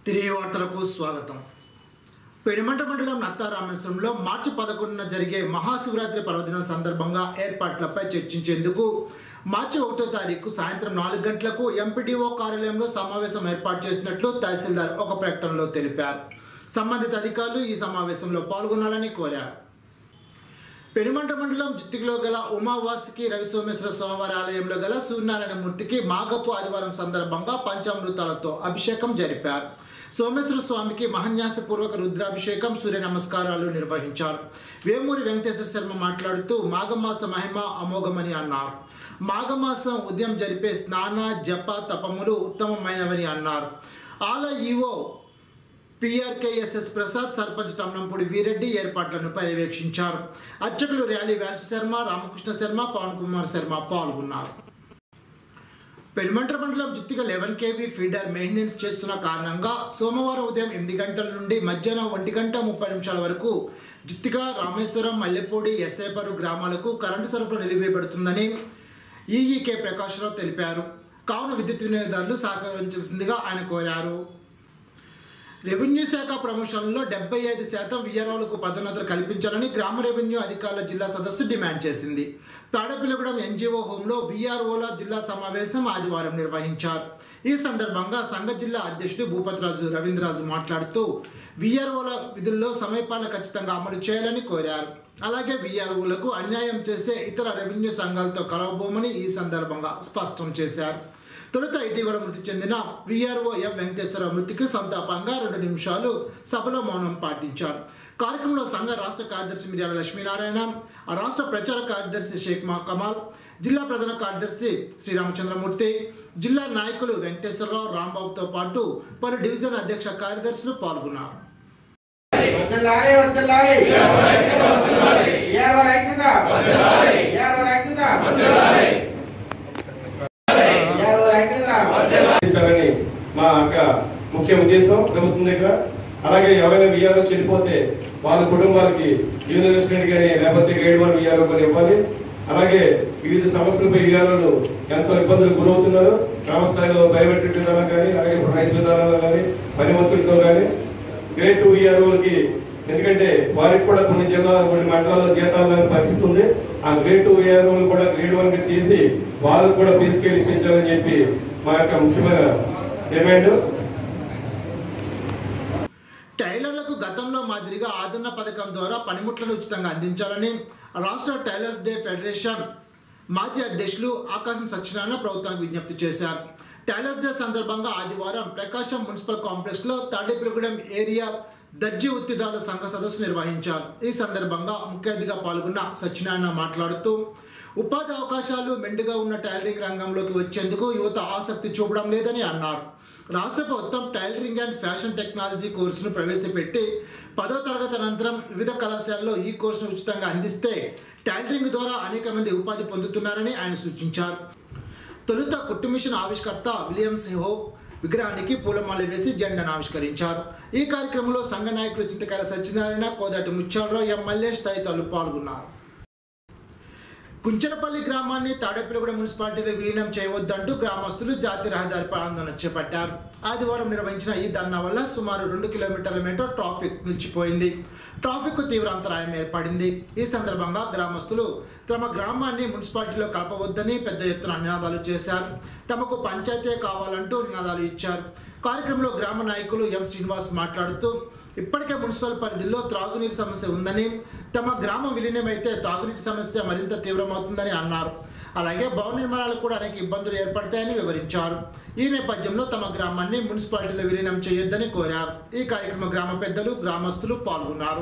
తిరిగి వార్తలకు స్వాగతం పెడిమంట మండలం నత్తారామేశ్వరంలో మార్చి పదకొండున జరిగే మహాశివరాత్రి పర్వదినం సందర్భంగా ఏర్పాట్లపై చర్చించేందుకు మార్చి ఒకటో తారీఖు సాయంత్రం నాలుగు గంటలకు ఎంపీడీఓ కార్యాలయంలో సమావేశం ఏర్పాటు చేసినట్లు తహసీల్దార్ ఒక ప్రకటనలో తెలిపారు సంబంధిత అధికారులు ఈ సమావేశంలో పాల్గొనాలని కోరారు పెనుమంట మండలం జుత్తిలో గల ఉమావాసుకి రవి సోమేశ్వర స్వామివారి ఆలయంలో గల సూర్యనారాయణ మూర్తికి మాగపు ఆదివారం సందర్భంగా పంచామృతాలతో అభిషేకం జరిపారు సోమేశ్వర స్వామికి మహన్యాసపూర్వక రుద్రాభిషేకం సూర్య నమస్కారాలు నిర్వహించారు వేమూరి వెంకటేశ్వర శర్మ మాట్లాడుతూ మాఘమాస మహిమ అమోఘమని అన్నారు మాఘమాసం ఉదయం జరిపే స్నాన జప తపములు ఉత్తమమైనవని అన్నారు ఆలయ ఈవో పిఆర్కేఎస్ఎస్ ప్రసాద్ సర్పంచ్ తమ్నంపూడి వీరెడ్డి ఏర్పాట్లను పర్యవేక్షించారు అర్చకులు ర్యాలీ వ్యాసు శర్మ రామకృష్ణ శర్మ పవన్ కుమార్ శర్మ పాల్గొన్నారు పెనుమంట్ర మండలం Juttiga eleven KV feeder maintenance చేస్తున్న కారణంగా సోమవారం ఉదయం ఎనిమిది గంటల నుండి మధ్యాహ్నం ఒంటి గంట ముప్పై నిమిషాల వరకు జుత్తిగా రామేశ్వరం మల్లెపూడి ఎస్ఐపరు గ్రామాలకు కరెంటు సరఫరా నిలిపివేయబడుతుందని ఈఈకే ప్రకాశ్రావు తెలిపారు కావున విద్యుత్ వినియోగదారులు సహకరించాల్సిందిగా ఆయన కోరారు రెవెన్యూ శాఖ ప్రమోషన్లో డెబ్బై ఐదు శాతం విఆర్ఓలకు పదోన్నతులు కల్పించాలని గ్రామ రెవెన్యూ అధికారుల జిల్లా సదస్సు డిమాండ్ చేసింది తాడపిల్లగూడెం ఎన్జిఓ హోంలో విఆర్ఓల జిల్లా సమావేశం ఆదివారం నిర్వహించారు ఈ సందర్భంగా సంఘ జిల్లా అధ్యక్షుడు భూపతిరాజు రవీంద్రరాజు మాట్లాడుతూ విఆర్ఓల విధుల్లో సమయపాలన ఖచ్చితంగా అమలు చేయాలని కోరారు అలాగే విఆర్ఓలకు అన్యాయం చేసే ఇతర రెవెన్యూ సంఘాలతో కలవబోమని ఈ సందర్భంగా స్పష్టం చేశారు తొలుత ఇటీవల మృతి చెందిన విఆర్ఓ ఎం వెంకటేశ్వర మృతికి సంతాపంగా రెండు నిమిషాలు సభలో మౌనం పాటించారు కార్యక్రమంలో సంఘ రాష్ట్ర కార్యదర్శి మిర్యాల లక్ష్మీనారాయణ ఆ రాష్ట్ర ప్రచార కార్యదర్శి షేక్ మా కమాల్ జిల్లా ప్రధాన కార్యదర్శి శ్రీరామచంద్రమూర్తి జిల్లా నాయకులు వెంకటేశ్వరరావు రాంబాబుతో పాటు పలు డివిజన్ అధ్యక్ష కార్యదర్శులు పాల్గొన్నారు వద్దలాలి వద్దలాలి ఏర్వల ఐక్యత ఏర్వల ఐక్యత ఏర్వల ఐక్యత అందించాలని మా యొక్క ముఖ్య ఉద్దేశం ప్రభుత్వం దగ్గర అలాగే ఎవరైనా విఆర్ఓ చనిపోతే వాళ్ళ కుటుంబాలకి యూనియన్ రెసిడెంట్ కానీ లేకపోతే గ్రేడ్ వన్ విఆర్ఓ కానీ ఇవ్వాలి అలాగే వివిధ సమస్యలపై విఆర్ఓలు ఎంతో ఇబ్బందులు గురవుతున్నారు గ్రామస్థాయిలో బయోమెట్రిక్ విధానం కానీ అలాగే ప్రైస్ విధానాలు కానీ పనిమంతులతో కానీ గ్రేడ్ టూ విఆర్ఓలకి ఎందుకంటే వారికి కూడా కొన్ని జిల్లా కొన్ని మండలాల్లో జీతాలు లేని పరిస్థితి ఉంది ఆ గ్రేడ్ టూ విఆర్ఓలు కూడా గ్రేడ్ వన్ గా చేసి వాళ్ళకు కూడా తీసుకెళ్ళి ఇప్పించాలని చెప్పి మా యొక్క ముఖ్యమైన డిమాండ్ టైలర్లకు గతంలో మాదిరిగా ఆదరణ పథకం ద్వారా పనిముట్లను ఉచితంగా అందించాలని రాష్ట్ర టైలర్స్ డే ఫెడరేషన్ మాజీ అధ్యక్షులు ఆకాశం సత్యనారాయణ ప్రభుత్వానికి విజ్ఞప్తి చేశారు టైలర్స్ డే సందర్భంగా ఆదివారం ప్రకాశం మున్సిపల్ కాంప్లెక్స్ లో తాడేపల్లిగూడెం ఏరియా దర్జీ ఉత్తిదారుల సంఘ సదస్సు నిర్వహించారు ఈ సందర్భంగా ముఖ్య అతిథిగా పాల్గొన్న సత్యనారాయణ మాట్లాడుతూ ఉపాధి అవకాశాలు మెండుగా ఉన్న టైలరింగ్ రంగంలోకి వచ్చేందుకు యువత ఆసక్తి చూపడం లేదని అన్నారు రాష్ట్ర ప్రభుత్వం టైలరింగ్ అండ్ ఫ్యాషన్ టెక్నాలజీ కోర్సును ప్రవేశపెట్టి పదో తరగతి అనంతరం వివిధ కళాశాలలో ఈ కోర్సును ఉచితంగా అందిస్తే టైలరింగ్ ద్వారా అనేక మంది ఉపాధి పొందుతున్నారని ఆయన సూచించారు తొలుత కుట్టు మిషన్ ఆవిష్కర్త విలియమ్స్ హో విగ్రహానికి పూలమాల వేసి జెండాను ఆవిష్కరించారు ఈ కార్యక్రమంలో సంఘ నాయకులు చింతకాయల సత్యనారాయణ కోదాటి ముత్యాలరావు ఎం మల్లేష్ తదితరులు పాల్గొన్నారు కుంచనపల్లి గ్రామాన్ని తాడేపల్లిగూడ మున్సిపాలిటీలో విలీనం చేయవద్దంటూ గ్రామస్తులు జాతీయ రహదారిపై ఆందోళన చేపట్టారు ఆదివారం నిర్వహించిన ఈ ధర్నా వల్ల సుమారు రెండు కిలోమీటర్ల మేట ట్రాఫిక్ నిలిచిపోయింది ట్రాఫిక్ తీవ్ర అంతరాయం ఏర్పడింది ఈ సందర్భంగా గ్రామస్తులు తమ గ్రామాన్ని మున్సిపాలిటీలో కలపవద్దని పెద్ద ఎత్తున నినాదాలు చేశారు తమకు పంచాయతీ కావాలంటూ నినాదాలు ఇచ్చారు కార్యక్రమంలో గ్రామ నాయకులు ఎం శ్రీనివాస్ మాట్లాడుతూ ఇప్పటికే మున్సిపల్ పరిధిలో త్రాగునీటి సమస్య ఉందని తమ గ్రామం విలీనమైతే తాగునీటి సమస్య మరింత తీవ్రమవుతుందని అన్నారు అలాగే భవన నిర్మాణాలకు కూడా అనేక ఇబ్బందులు ఏర్పడతాయని వివరించారు ఈ నేపథ్యంలో తమ గ్రామాన్ని మున్సిపాలిటీలో విలీనం చేయొద్దని కోరారు ఈ కార్యక్రమ గ్రామ పెద్దలు గ్రామస్తులు పాల్గొన్నారు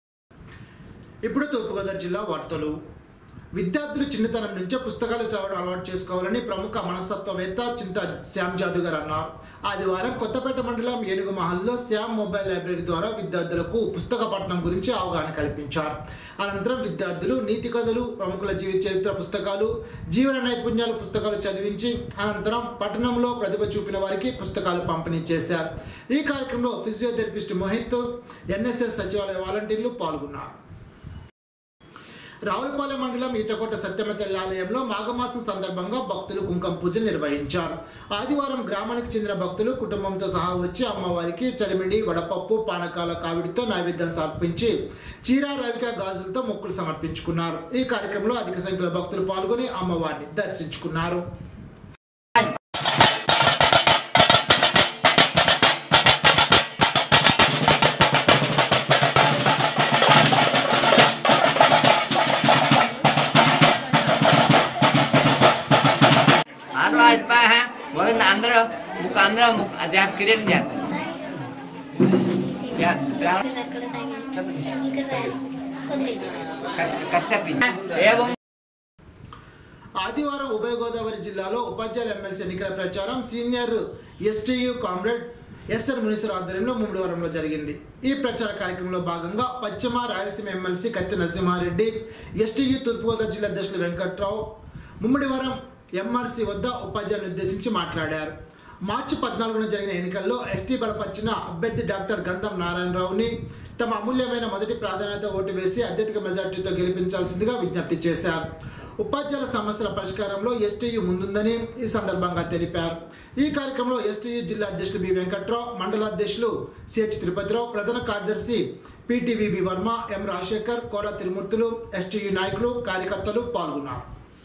ఇప్పుడు తూర్పుగోదావరి జిల్లా వార్తలు విద్యార్థులు చిన్నతనం నుంచే పుస్తకాలు చదవడం అలవాటు చేసుకోవాలని ప్రముఖ మనస్తత్వవేత్త చింత శ్యామ్ జాదు గారు అన్నారు ఆదివారం కొత్తపేట మండలం ఏనుగు మహల్లో శ్యామ్ మొబైల్ లైబ్రరీ ద్వారా విద్యార్థులకు పుస్తక పఠనం గురించి అవగాహన కల్పించారు అనంతరం విద్యార్థులు నీతి కథలు ప్రముఖుల జీవిత చరిత్ర పుస్తకాలు జీవన నైపుణ్యాలు పుస్తకాలు చదివించి అనంతరం పట్టణంలో ప్రతిభ చూపిన వారికి పుస్తకాలు పంపిణీ చేశారు ఈ కార్యక్రమంలో ఫిజియోథెరపిస్ట్ మోహిత్ ఎన్ఎస్ఎస్ సచివాలయ వాలంటీర్లు పాల్గొన్నారు రావులపాలెం మండలం ఈతకోట సత్యమ తల్లి ఆలయంలో మాఘమాసం సందర్భంగా భక్తులు కుంకుమ పూజలు నిర్వహించారు ఆదివారం గ్రామానికి చెందిన భక్తులు కుటుంబంతో సహా వచ్చి అమ్మవారికి చలిమిడి వడపప్పు పానకాల కావిడితో నైవేద్యం సమర్పించి చీరా రవిక గాజులతో మొక్కులు సమర్పించుకున్నారు ఈ కార్యక్రమంలో అధిక సంఖ్యలో భక్తులు పాల్గొని అమ్మవారిని దర్శించుకున్నారు Otherwise, pa, wag na andro, muka andro, muka adyat kirin yan. Ya, ya, కట్టపి ఏవం ఆదివారం ఉభయ గోదావరి జిల్లాలో ఉపాధ్యాయుల ఎమ్మెల్సీ ఎన్నికల ప్రచారం senior STU comrade SR Munisar ఆధ్వర్యంలో ముమ్మడివరంలో జరిగింది ఈ ప్రచార కార్యక్రమంలో భాగంగా పశ్చిమ రాయలసీమ ఎమ్మెల్సీ కత్తి నరసింహారెడ్డి ఎస్టీయు తూర్పుగోదావరి జిల్లా అధ్యక్షులు వెంకట్రావు ముమ్మడివరం ఎంఆర్సీ వద్ద ఉపాధ్యాయులను ఉద్దేశించి మాట్లాడారు మార్చి పద్నాలుగున జరిగిన ఎన్నికల్లో ఎస్టీ బలపరిచిన అభ్యర్థి డాక్టర్ గంధం నారాయణరావుని తమ అమూల్యమైన మొదటి ప్రాధాన్యత ఓటు వేసి అత్యధిక మెజార్టీతో గెలిపించాల్సిందిగా విజ్ఞప్తి చేశారు ఉపాధ్యాయుల సమస్యల పరిష్కారంలో ఎస్టీయు ముందుందని ఈ సందర్భంగా తెలిపారు ఈ కార్యక్రమంలో ఎస్టీయు జిల్లా అధ్యక్షులు బి వెంకట్రావు మండల అధ్యక్షులు సిహెచ్ తిరుపతిరావు ప్రధాన కార్యదర్శి PTVB Varma M Rajasekhar Kola Tirumurthulu STU నాయకులు కార్యకర్తలు పాల్గొన్నారు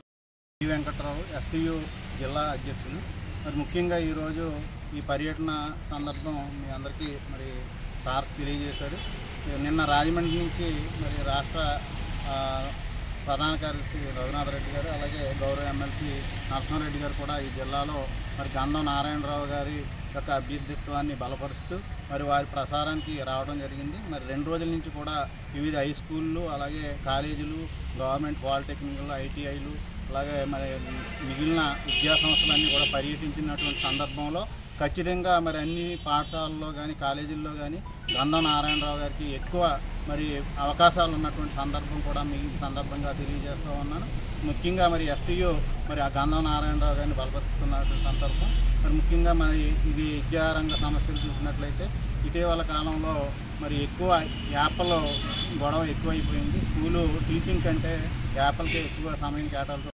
టి వెంకట్రావు ఎస్టీయు జిల్లా అధ్యక్షులు మరి ముఖ్యంగా ఈరోజు ఈ పర్యటన సందర్భం మీ అందరికీ మరి సార్ తెలియజేశారు నిన్న రాజమండ్రి నుంచి మరి రాష్ట్ర ఆ, ప్రధాన కార్యదర్శి రఘునాథ్ రెడ్డి గారు అలాగే గౌరవ ఎమ్మెల్సీ నరసింహారెడ్డి గారు కూడా ఈ జిల్లాలో మరి గంధం నారాయణరావు గారి యొక్క అభ్యర్థిత్వాన్ని బలపరుస్తూ మరి వారి ప్రసారానికి రావడం జరిగింది మరి రెండు రోజుల నుంచి కూడా వివిధ హై స్కూళ్ళు అలాగే కాలేజీలు గవర్నమెంట్ పాలిటెక్నిక్లు ఐటీఐలు అలాగే మరి మిగిలిన విద్యా సంస్థలన్నీ కూడా పర్యటించినటువంటి సందర్భంలో ఖచ్చితంగా మరి అన్ని పాఠశాలల్లో కానీ కాలేజీల్లో కానీ గంధం నారాయణరావు గారికి ఎక్కువ మరి అవకాశాలు ఉన్నటువంటి సందర్భం కూడా మీ ఈ సందర్భంగా తెలియజేస్తూ ఉన్నాను ముఖ్యంగా మరి ఎస్టీయు మరి ఆ గంధం నారాయణరావు గారిని బలపరుస్తున్నటువంటి సందర్భం మరి ముఖ్యంగా మరి ఇది విద్యారంగ సమస్యలు చూసినట్లయితే ఇటీవల కాలంలో మరి ఎక్కువ యాప్లో గొడవ ఎక్కువైపోయింది స్కూలు టీచింగ్ కంటే యాప్లకే ఎక్కువ సమయం కేటాయించాల్సి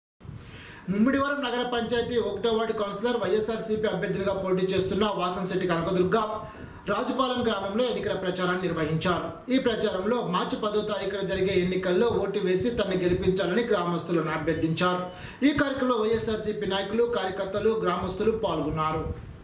ముమ్మిడివరం నగర పంచాయతీ ఒకటో వార్డు కౌన్సిలర్ వైఎస్ఆర్సీపీ అభ్యర్థిగా పోటీ చేస్తున్న వాసంశెట్టి కనకదుర్గ రాజుపాలెం గ్రామంలో ఎన్నికల ప్రచారాన్ని నిర్వహించారు ఈ ప్రచారంలో మార్చి పదో తారీఖున జరిగే ఎన్నికల్లో ఓటు వేసి తనని గెలిపించాలని గ్రామస్తులను అభ్యర్థించారు ఈ కార్యక్రమంలో వైఎస్ఆర్సీపీ నాయకులు కార్యకర్తలు గ్రామస్తులు పాల్గొన్నారు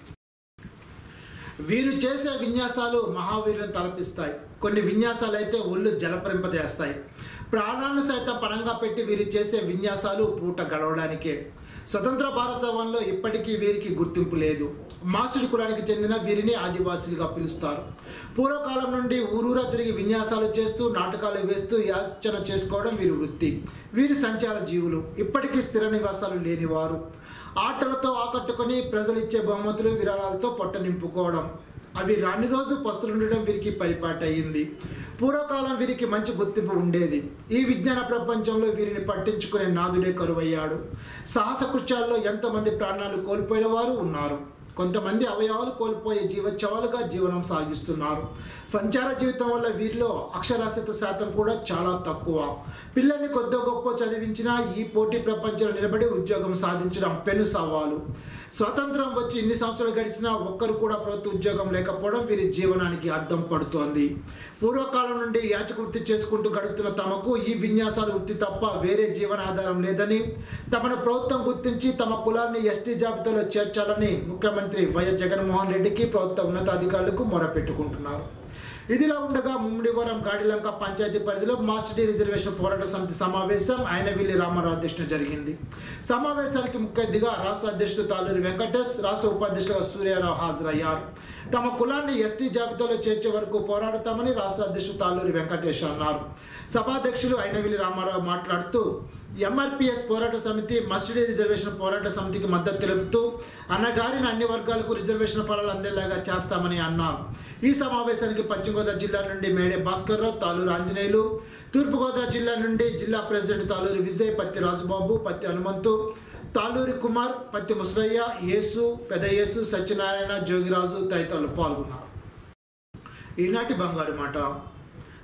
వీరు చేసే విన్యాసాలు మహావీరులను తలపిస్తాయి కొన్ని విన్యాసాలు అయితే ఒళ్ళు జలపరింపజేస్తాయి ప్రాణాలను సైతం పణంగా పెట్టి వీరు చేసే విన్యాసాలు పూట గడవడానికే స్వతంత్ర భారతవనంలో ఇప్పటికీ వీరికి గుర్తింపు లేదు మాసుడి కులానికి చెందిన వీరిని ఆదివాసులుగా పిలుస్తారు పూర్వకాలం నుండి ఊరూరా తిరిగి విన్యాసాలు చేస్తూ నాటకాలు వేస్తూ యాచన చేసుకోవడం వీరి వృత్తి వీరి సంచార జీవులు ఇప్పటికీ స్థిర నివాసాలు లేనివారు ఆటలతో ఆకట్టుకొని ప్రజలు ఇచ్చే బహుమతులు విరాళాలతో పొట్ట నింపుకోవడం అవి రాని రోజు పస్తులుండడం వీరికి పరిపాటి అయింది పూర్వకాలం వీరికి మంచి గుర్తింపు ఉండేది ఈ విజ్ఞాన ప్రపంచంలో వీరిని పట్టించుకునే నాదుడే కరువయ్యాడు సాహస కృత్యాల్లో ఎంతమంది ప్రాణాలు కోల్పోయిన వారు ఉన్నారు కొంతమంది అవయవాలు కోల్పోయే జీవోత్సవాలుగా జీవనం సాగిస్తున్నారు సంచార జీవితం వల్ల వీరిలో అక్షరాస్యత శాతం కూడా చాలా తక్కువ పిల్లల్ని కొద్ది గొప్ప చదివించినా ఈ పోటీ ప్రపంచంలో నిలబడి ఉద్యోగం సాధించడం పెను సవాలు స్వాతంత్రం వచ్చి ఇన్ని సంవత్సరాలు గడిచినా ఒక్కరు కూడా ప్రభుత్వ ఉద్యోగం లేకపోవడం వీరి జీవనానికి అద్దం పడుతోంది పూర్వకాలం నుండి యాచక వృత్తి చేసుకుంటూ గడుపుతున్న తమకు ఈ విన్యాసాల వృత్తి తప్ప వేరే జీవనాధారం లేదని తమను ప్రభుత్వం గుర్తించి తమ కులాన్ని ఎస్టీ జాబితాలో చేర్చాలని ముఖ్యమంత్రి వైఎస్ జగన్మోహన్ రెడ్డికి ప్రభుత్వ ఉన్నతాధికారులకు మొరపెట్టుకుంటున్నారు ఇదిలా ఉండగా ముమ్మిడివరం గాడిలంక పంచాయతీ పరిధిలో మాస్టర్ రిజర్వేషన్ పోరాట సమితి సమావేశం ఆయనవిల్లి రామారావు అధ్యక్షుడు జరిగింది సమావేశానికి ముఖ్య అతిథిగా రాష్ట్ర అధ్యక్షుడు తాలూరి వెంకటేష్ రాష్ట్ర ఉపాధ్యక్షులుగా సూర్యారావు హాజరయ్యారు తమ కులాన్ని ఎస్టీ జాబితాలో చేర్చే వరకు పోరాడతామని రాష్ట్ర అధ్యక్షుడు తాలూరి వెంకటేష్ అన్నారు సభాధ్యక్షులు అయినవిల్లి రామారావు మాట్లాడుతూ ఎంఆర్పిఎస్ పోరాట సమితి మస్టడీ రిజర్వేషన్ పోరాట సమితికి మద్దతు తెలుపుతూ అన్నగారిన అన్ని వర్గాలకు రిజర్వేషన్ ఫలాలు అందేలాగా చేస్తామని అన్నారు ఈ సమావేశానికి పశ్చిమ గోదావరి జిల్లా నుండి మేడే భాస్కర్ రావు తాలూరు ఆంజనేయులు తూర్పుగోదావరి జిల్లా నుండి జిల్లా ప్రెసిడెంట్ తాలూరి విజయ్ పత్తి రాజుబాబు పత్తి హనుమంతు తాలూరి కుమార్ పత్తి ముసరయ్య యేసు పెద్ద యేసు సత్యనారాయణ జోగిరాజు తదితరులు పాల్గొన్నారు ఈనాటి బంగారు మాట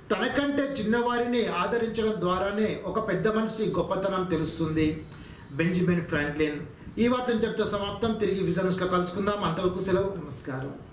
తనకంటే చిన్నవారిని ఆదరించడం ద్వారానే ఒక పెద్ద మనిషి గొప్పతనం తెలుస్తుంది బెంజమిన్ ఫ్రాంక్లిన్ ఈ వార్త ఇంతటితో సమాప్తం తిరిగి విజనస్లో కలుసుకుందాం అంతవరకు సెలవు నమస్కారం